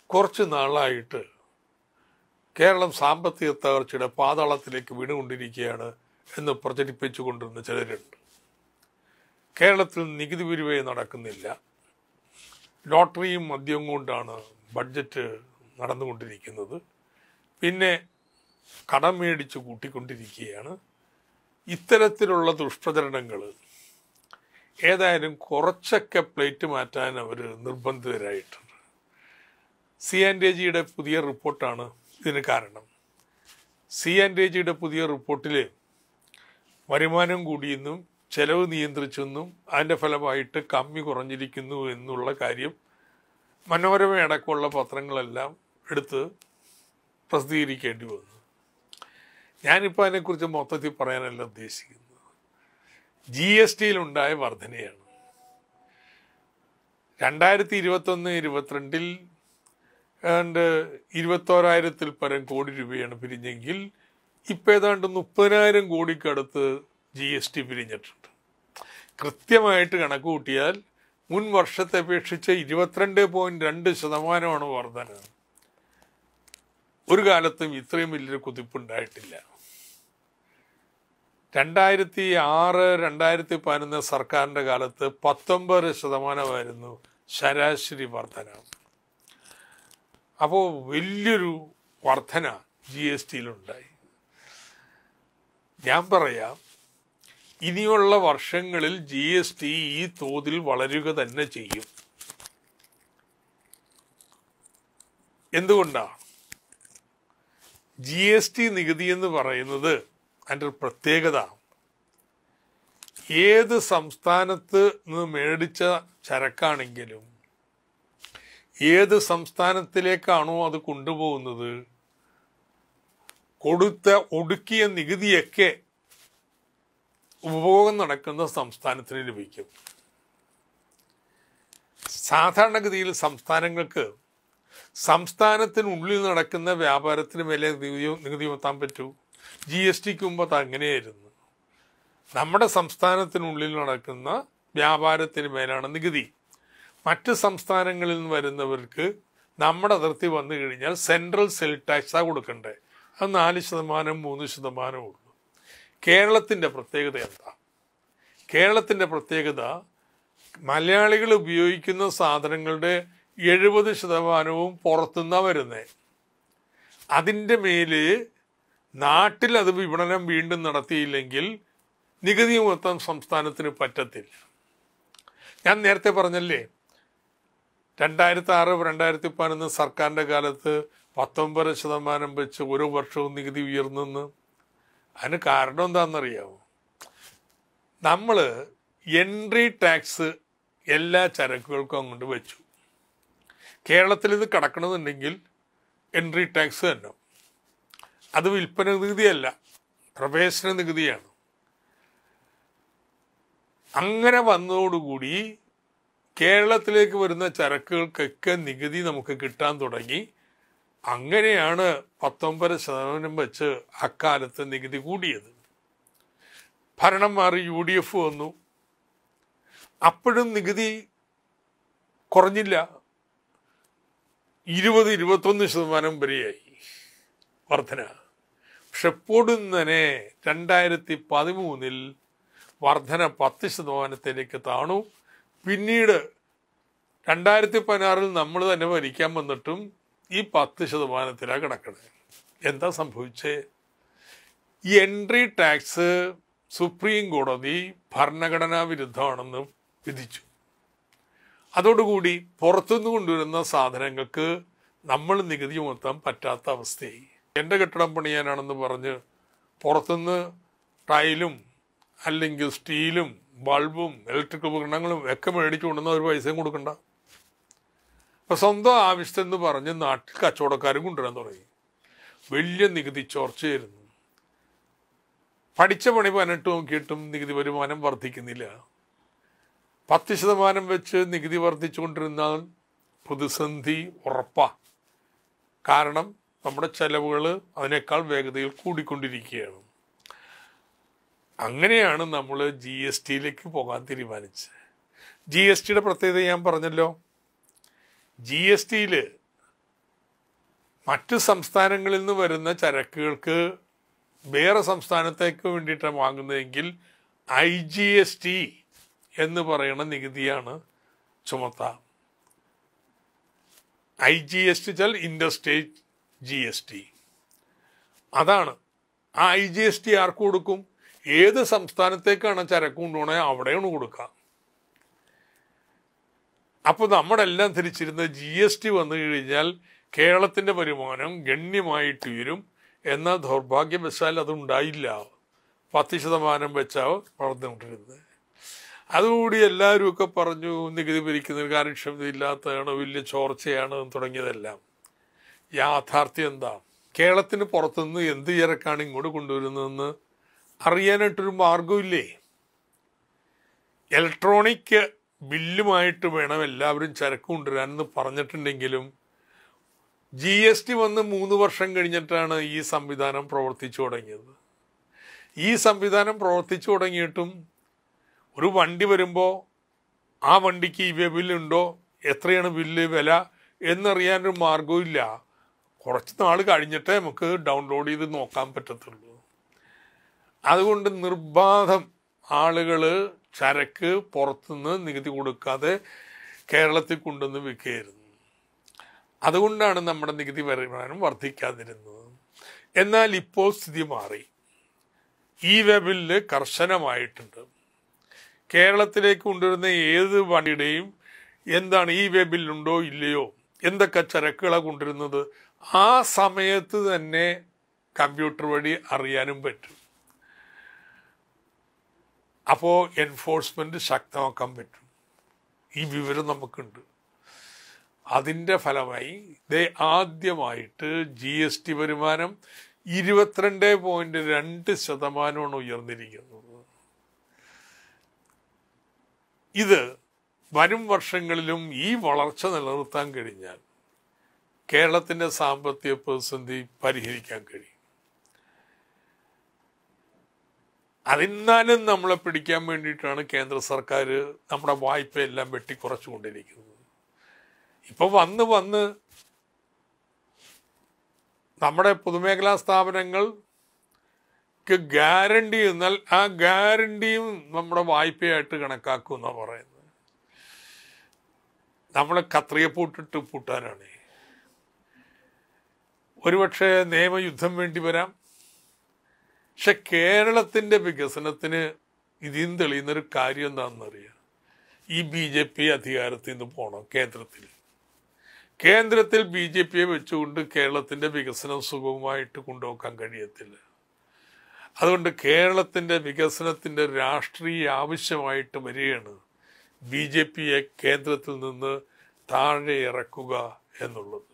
കുറച്ച് നാളായിട്ട് കേരളം സാമ്പത്തിക തകർച്ചയുടെ പാതാളത്തിലേക്ക് വീണുകൊണ്ടിരിക്കുകയാണ് എന്ന് പ്രചരിപ്പിച്ചു കൊണ്ടിരുന്ന ചിലരുണ്ട് കേരളത്തിൽ നികുതി പിരിവേ നടക്കുന്നില്ല ലോട്ടറിയും മദ്യവും കൊണ്ടാണ് ബഡ്ജറ്റ് നടന്നുകൊണ്ടിരിക്കുന്നത് പിന്നെ കടം മേടിച്ച് കൂട്ടിക്കൊണ്ടിരിക്കുകയാണ് ഇത്തരത്തിലുള്ള ദുഷ്പ്രചരണങ്ങൾ ഏതായാലും കുറച്ചൊക്കെ പ്ലേറ്റ് മാറ്റാൻ അവർ നിർബന്ധിതരായിട്ടുണ്ട് സി ആൻഡ് ജിയുടെ പുതിയ റിപ്പോർട്ടാണ് ഇതിന് കാരണം സി ആൻഡ് ജിയുടെ പുതിയ റിപ്പോർട്ടിൽ വരുമാനം കൂടിയെന്നും ചെലവ് നിയന്ത്രിച്ചെന്നും അതിൻ്റെ ഫലമായിട്ട് കമ്മി കുറഞ്ഞിരിക്കുന്നു എന്നുള്ള കാര്യം മനോരമ അടക്കമുള്ള പത്രങ്ങളെല്ലാം എടുത്ത് പ്രസിദ്ധീകരിക്കേണ്ടി വന്നു ഞാനിപ്പോൾ അതിനെക്കുറിച്ച് മൊത്തത്തിൽ പറയാനല്ല ഉദ്ദേശിക്കുന്നത് ജി എസ് ടിയിലുണ്ടായ വർധനയാണ് രണ്ടായിരത്തി ഇരുപത്തൊന്ന് ഇരുപത്തിരണ്ടിൽ ഏതാണ്ട് ഇരുപത്തോരായിരത്തിൽ പരം കോടി രൂപയാണ് പിരിഞ്ഞെങ്കിൽ ഇപ്പം ഏതാണ്ട് മുപ്പതിനായിരം കോടിക്കടുത്ത് ജി എസ് ടി പിരിഞ്ഞിട്ടുണ്ട് കൃത്യമായിട്ട് കണക്ക് കൂട്ടിയാൽ മുൻ വർഷത്തെ അപേക്ഷിച്ച് ഇരുപത്തിരണ്ട് പോയിന്റ് രണ്ട് ശതമാനമാണ് വർധന ഒരു കാലത്തും ഇത്രയും വലിയൊരു കുതിപ്പുണ്ടായിട്ടില്ല രണ്ടായിരത്തി ആറ് രണ്ടായിരത്തി പതിനൊന്ന് സർക്കാരിൻ്റെ കാലത്ത് പത്തൊമ്പത് ശതമാനമായിരുന്നു ശരാശരി വർധന അപ്പോൾ വലിയൊരു വർധന ജി എസ് ടിയിലുണ്ടായി ഞാൻ പറയാം ഇനിയുള്ള വർഷങ്ങളിൽ ജി എസ് ടി ഈ തോതിൽ വളരുക തന്നെ ചെയ്യും എന്തുകൊണ്ടാണ് ജി എസ് ടി നികുതി എന്ന് പറയുന്നത് അതിൻ്റെ ഒരു പ്രത്യേകത ഏത് സംസ്ഥാനത്ത് നിന്ന് മേടിച്ച ചരക്കാണെങ്കിലും ഏത് സംസ്ഥാനത്തിലേക്കാണോ അത് കൊണ്ടുപോകുന്നത് കൊടുത്ത ഒടുക്കിയ നികുതിയൊക്കെ ഉപഭോഗം നടക്കുന്ന സംസ്ഥാനത്തിന് ലഭിക്കും സാധാരണഗതിയിൽ സംസ്ഥാനങ്ങൾക്ക് സംസ്ഥാനത്തിനുള്ളിൽ നടക്കുന്ന വ്യാപാരത്തിന് മേലെ നികുതി നികുതി ചുമത്താൻ പറ്റൂ ജി എസ് ടിക്ക് മുമ്പ് അത് അങ്ങനെയായിരുന്നു നമ്മുടെ സംസ്ഥാനത്തിനുള്ളിൽ നടക്കുന്ന വ്യാപാരത്തിന് മേലാണ് നികുതി മറ്റ് സംസ്ഥാനങ്ങളിൽ നിന്ന് വരുന്നവർക്ക് നമ്മുടെ അതിർത്തി വന്നു കഴിഞ്ഞാൽ സെൻട്രൽ സെൽ ടാക്സാ കൊടുക്കണ്ടേ അത് നാല് ശതമാനം മൂന്ന് ശതമാനം ഉള്ളൂ കേരളത്തിൻ്റെ പ്രത്യേകത എന്താ കേരളത്തിൻ്റെ പ്രത്യേകത മലയാളികൾ ഉപയോഗിക്കുന്ന സാധനങ്ങളുടെ എഴുപത് ശതമാനവും പുറത്തുനിന്നാണ് വരുന്നത് അതിൻ്റെ മേല് നാട്ടിൽ അത് വിപണനം വീണ്ടും നടത്തിയില്ലെങ്കിൽ നികുതി മൊത്തം സംസ്ഥാനത്തിന് പറ്റത്തില്ല ഞാൻ നേരത്തെ പറഞ്ഞല്ലേ രണ്ടായിരത്തി ആറ് രണ്ടായിരത്തി പതിനൊന്ന് സർക്കാരിൻ്റെ കാലത്ത് പത്തൊമ്പത് ശതമാനം വെച്ച് ഓരോ വർഷവും നികുതി ഉയർന്നെന്ന് അതിന് കാരണം എന്താണെന്നറിയാമോ നമ്മൾ എൻട്രി ടാക്സ് എല്ലാ ചരക്കുകൾക്കും അങ്ങോട്ട് വെച്ചു കേരളത്തിൽ ഇത് കടക്കണമെന്നുണ്ടെങ്കിൽ എൻട്രി ടാക്സ് തന്നെ അത് വിൽപ്പന നികുതിയല്ല പ്രവേശന നികുതിയാണ് അങ്ങനെ വന്നതോടുകൂടി കേരളത്തിലേക്ക് വരുന്ന ചരക്കുകൾക്കൊക്കെ നികുതി നമുക്ക് കിട്ടാൻ തുടങ്ങി അങ്ങനെയാണ് പത്തൊമ്പത് ശതമാനം വെച്ച് അക്കാലത്ത് നികുതി കൂടിയത് ഭരണം മാറി യു ഡി എഫ് വന്നു അപ്പോഴും നികുതി കുറഞ്ഞില്ല ഇരുപത് ഇരുപത്തൊന്ന് ശതമാനം വരെയായി വർധന പക്ഷെ പൊടുന്നനെ രണ്ടായിരത്തി പതിമൂന്നിൽ വർധന പത്ത് ശതമാനത്തിലേക്ക് താണു പിന്നീട് രണ്ടായിരത്തി പതിനാറിൽ നമ്മൾ തന്നെ ഭരിക്കാൻ വന്നിട്ടും ഈ പത്ത് ശതമാനത്തിലാണ് കിടക്കണത് എന്താ സംഭവിച്ചേ ഈ എൻട്രി ടാക്സ് സുപ്രീം കോടതി ഭരണഘടനാ വിരുദ്ധമാണെന്ന് വിധിച്ചു അതോടുകൂടി പുറത്തുനിന്ന് കൊണ്ടുവരുന്ന സാധനങ്ങൾക്ക് നമ്മൾ നികുതി ചുമത്താൻ പറ്റാത്ത അവസ്ഥയായി എൻ്റെ കെട്ടിടം പണിയാനാണെന്ന് പറഞ്ഞ് പുറത്തുനിന്ന് ടൈലും അല്ലെങ്കിൽ സ്റ്റീലും ബൾബും ഇലക്ട്രിക് ഉപകരണങ്ങളും ഒക്കെ മേടിച്ചു കൊണ്ടുവന്ന ഒരു പൈസയും കൊടുക്കണ്ട ഇപ്പൊ സ്വന്തം ആവശ്യത്തെന്ന് പറഞ്ഞ് നാട്ടിൽ കച്ചവടക്കാരും കൊണ്ടുവരാൻ തുടങ്ങി വലിയ നികുതി ചോർച്ചയായിരുന്നു പഠിച്ച പണി പതിനെട്ട് നോക്കിയിട്ടും നികുതി വരുമാനം വർദ്ധിക്കുന്നില്ല പത്ത് ശതമാനം വെച്ച് നികുതി വർദ്ധിച്ചുകൊണ്ടിരുന്നാൽ പ്രതിസന്ധി ഉറപ്പാ കാരണം നമ്മുടെ ചെലവുകൾ അതിനേക്കാൾ വേഗതയിൽ കൂടിക്കൊണ്ടിരിക്കുകയാണ് അങ്ങനെയാണ് നമ്മൾ ജി എസ് ടിയിലേക്ക് പോകാൻ തീരുമാനിച്ചത് ജി എസ് ടിയുടെ പ്രത്യേകത ഞാൻ പറഞ്ഞല്ലോ ജി എസ് ടിയിൽ മറ്റ് സംസ്ഥാനങ്ങളിൽ നിന്ന് വരുന്ന ചരക്കുകൾക്ക് വേറെ സംസ്ഥാനത്തേക്ക് വേണ്ടിയിട്ടാണ് വാങ്ങുന്നതെങ്കിൽ ഐ ജി എസ് ടി എന്ന് പറയുന്ന നികുതിയാണ് ചുമത്താം ഐ ജി എസ് ടി വെച്ചാൽ ഇൻഡർസ്റ്റേറ്റ് ജി എസ് ടി അതാണ് ആ ഐ ജി എസ് ടി ആർക്ക് കൊടുക്കും ഏത് സംസ്ഥാനത്തേക്കാണ് ചരക്ക് കൊണ്ടുപോകണേ അവിടെയാണ് കൊടുക്കുക അപ്പോൾ നമ്മളെല്ലാം തിരിച്ചിരുന്ന ജി എസ് ടി വന്നു കഴിഞ്ഞാൽ കേരളത്തിന്റെ വരുമാനം ഗണ്യമായിട്ട് ഉയരും എന്ന ദൗർഭാഗ്യവശാൽ അതുണ്ടായില്ല പത്ത് ശതമാനം വെച്ചാൽ വളർന്നുകൊണ്ടിരുന്നത് അതുകൂടി എല്ലാവരും ഒക്കെ പറഞ്ഞു നികുതി പിരിക്കുന്നതിന് കാര്യക്ഷമത ഇല്ലാത്തതാണ് വലിയ ചോർച്ചയാണ് തുടങ്ങിയതെല്ലാം യാഥാർത്ഥ്യം എന്താ കേരളത്തിന് പുറത്തുനിന്ന് എന്ത് ചരക്കാണ് ഇങ്ങോട്ട് കൊണ്ടുവരുന്നതെന്ന് അറിയാനായിട്ടൊരു മാർഗമില്ലേ ഇലക്ട്രോണിക് ബില്ലുമായിട്ട് വേണം എല്ലാവരും ചരക്ക് കൊണ്ടുവരാനെന്ന് പറഞ്ഞിട്ടുണ്ടെങ്കിലും ജി എസ് ടി വന്ന് മൂന്ന് വർഷം കഴിഞ്ഞിട്ടാണ് ഈ സംവിധാനം പ്രവർത്തിച്ചു തുടങ്ങിയത് ഈ സംവിധാനം പ്രവർത്തിച്ചു തുടങ്ങിയിട്ടും ഒരു വണ്ടി വരുമ്പോൾ ആ വണ്ടിക്ക് ഇ വി ബില്ലുണ്ടോ എത്രയാണ് ബില്ല് വില എന്നറിയാനൊരു മാർഗവും ഇല്ല കുറച്ച് നാൾ കഴിഞ്ഞിട്ടേ നമുക്ക് ഡൗൺലോഡ് ചെയ്ത് നോക്കാൻ പറ്റത്തുള്ളൂ അതുകൊണ്ട് നിർബാധം ആളുകൾ ചരക്ക് പുറത്തുനിന്ന് നികുതി കൊടുക്കാതെ കേരളത്തിൽ കൊണ്ടുവന്ന് വിൽക്കുകയായിരുന്നു അതുകൊണ്ടാണ് നമ്മുടെ നികുതി വരുമാനം വർദ്ധിക്കാതിരുന്നത് എന്നാൽ ഇപ്പോൾ സ്ഥിതി മാറി ഈ വെബില് കർശനമായിട്ടുണ്ട് കേരളത്തിലേക്ക് കൊണ്ടുവരുന്ന ഏത് വണ്ടിയുടെയും എന്താണ് ഈ വെബിലുണ്ടോ ഇല്ലയോ എന്തൊക്കെ ചരക്കുകളാണ് കൊണ്ടുവരുന്നത് ആ സമയത്ത് തന്നെ കമ്പ്യൂട്ടർ വഴി അറിയാനും പറ്റും അപ്പോൾ എൻഫോഴ്സ്മെന്റ് ശക്തമാക്കാൻ പറ്റും ഈ വിവരം നമുക്കുണ്ട് അതിൻ്റെ ഫലമായി ദേ ആദ്യമായിട്ട് ജി എസ് ടി വരുമാനം ഇരുപത്തിരണ്ട് പോയിന്റ് രണ്ട് ശതമാനമാണ് ഉയർന്നിരിക്കുന്നത് ഇത് വരും വർഷങ്ങളിലും ഈ വളർച്ച നിലനിർത്താൻ കഴിഞ്ഞാൽ കേരളത്തിന്റെ സാമ്പത്തിക പ്രതിസന്ധി പരിഹരിക്കാൻ കഴിയും അതിന്നാലും നമ്മളെ പിടിക്കാൻ വേണ്ടിയിട്ടാണ് കേന്ദ്ര സർക്കാർ നമ്മുടെ വായ്പയെല്ലാം വെട്ടിക്കുറച്ചുകൊണ്ടിരിക്കുന്നത് ഇപ്പൊ വന്ന് വന്ന് നമ്മുടെ പൊതുമേഖലാ സ്ഥാപനങ്ങൾക്ക് ഗ്യാരണ്ടി എന്നാൽ ആ ഗ്യാരണ്ടിയും നമ്മുടെ വായ്പയായിട്ട് കണക്കാക്കും എന്നാ പറയുന്നത് നമ്മളെ കത്രിയ പൂട്ടിട്ട് പൂട്ടാനാണ് ഒരുപക്ഷെ നിയമയുദ്ധം വേണ്ടി വരാം പക്ഷെ കേരളത്തിന്റെ വികസനത്തിന് ഇതിൽ തെളിയുന്നൊരു കാര്യം എന്താണെന്നറിയാം ഈ ബി ജെ പി അധികാരത്തിൽ നിന്ന് പോകണം കേന്ദ്രത്തിൽ കേന്ദ്രത്തിൽ ബി ജെ പിയെ വെച്ചുകൊണ്ട് കേരളത്തിന്റെ വികസനം സുഗമമായിട്ട് കൊണ്ടുപോകാൻ കഴിയത്തില്ല അതുകൊണ്ട് കേരളത്തിന്റെ വികസനത്തിന്റെ രാഷ്ട്രീയ ആവശ്യമായിട്ട് വരികയാണ് ബി ജെ പിയെ കേന്ദ്രത്തിൽ നിന്ന് താഴെ ഇറക്കുക എന്നുള്ളത്